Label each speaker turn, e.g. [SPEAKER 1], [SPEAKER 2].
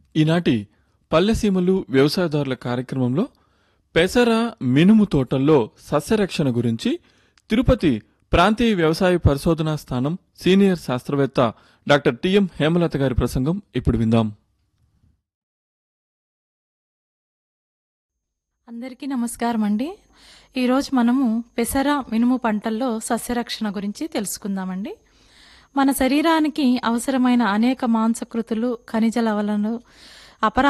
[SPEAKER 1] ఈనాటి పల్లెసీమలు వ్యవసాయదారుల కార్యక్రమంలో పెసర మినుము తోటల్లో సస్యరక్షణ గురించి తిరుపతి ప్రాంతీయ వ్యవసాయ పరిశోధనా స్థానం సీనియర్ శాస్త్రవేత్త డాక్టర్ టిఎం హేమలత గారి ప్రసంగం ఇప్పుడు విందాం
[SPEAKER 2] అందరికీ నమస్కారం అండి ఈరోజు మనము పెసర మినుము పంటల్లో సస్యరక్షణ గురించి తెలుసుకుందామండి మన శరీరానికి అవసరమైన అనేక మాంసకృతులు ఖనిజ లవణాలు అపరా